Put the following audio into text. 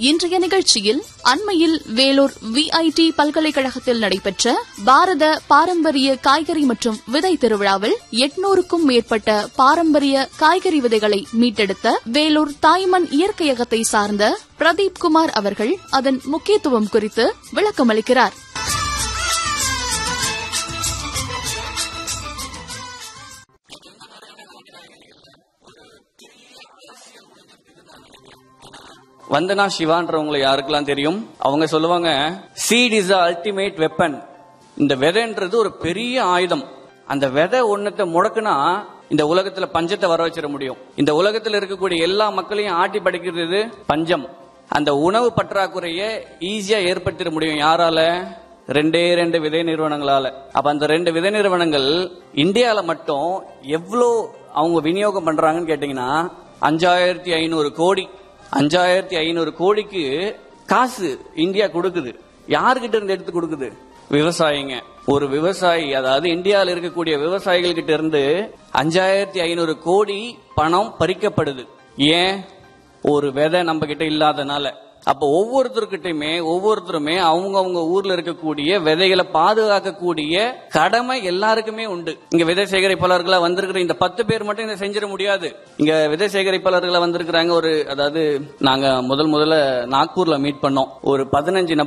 இன்றைய நிகழ்ச்சியில் அண்மையில் வேலூர் விஐடி பல்கலைக்கழகத்தில் நடைபெற்ற பாரத பாரம்பரிய காய்கறி மற்றும் விதை திருவிழாவில் எட்நூறுக்கும் மேற்பட்ட பாரம்பரிய காய்கறி விதைகளை மீட்டெடுத்த வேலூர் தாய்மண் இயற்கையகத்தை சார்ந்த பிரதீப் குமார் அவர்கள் அதன் முக்கியத்துவம் குறித்து விளக்கமளிக்கிறார் வந்தனா சிவான்றவங்களை யாருக்கெல்லாம் தெரியும் அவங்க சொல்லுவாங்க சீட் இஸ் அல்டிமேட் வெப்பன் இந்த விதைன்றது ஒரு பெரிய ஆயுதம் அந்த விதை ஒன்னத்தை முடக்குனா இந்த உலகத்துல பஞ்சத்தை வர வச்சிட முடியும் இந்த உலகத்துல இருக்கக்கூடிய எல்லா மக்களையும் ஆட்டி படைக்கிறது பஞ்சம் அந்த உணவு பற்றாக்குறைய ஈஸியா ஏற்படுத்திட முடியும் யாரால ரெண்டே ரெண்டு விதை நிறுவனங்களால அப்ப அந்த ரெண்டு விதை நிறுவனங்கள் இந்தியால மட்டும் எவ்வளோ அவங்க விநியோகம் பண்றாங்கன்னு கேட்டீங்கன்னா அஞ்சாயிரத்தி ஐநூறு கோடி அஞ்சாயிரத்தி ஐநூறு கோடிக்கு காசு இந்தியா கொடுக்குது யாருகிட்ட இருந்து எடுத்து கொடுக்குது விவசாயிங்க ஒரு விவசாயி அதாவது இந்தியாவில் இருக்கக்கூடிய விவசாயிகள் கிட்ட இருந்து அஞ்சாயிரத்தி ஐநூறு கோடி பணம் பறிக்கப்படுது ஏன் ஒரு விதை நம்ம கிட்ட இல்லாதனால அப்ப ஒவ்வொருத்தருக்கிட்டையுமே ஒவ்வொருத்தருமே அவங்க அவங்க ஊர்ல இருக்கக்கூடிய விதைகளை பாதுகாக்கக்கூடிய கடமை எல்லாருக்குமே உண்டு இங்க விதை சேகரிப்பாளர்களா வந்திருக்கிற இந்த பத்து பேர் மட்டும் இதை செஞ்சிட முடியாது இங்க விதை சேகரிப்பாளர்களா வந்திருக்கிறாங்க ஒரு அதாவது நாங்க முதல் முதல்ல நாக்பூர்ல மீட் பண்ணோம் ஒரு பதினஞ்சு நபர்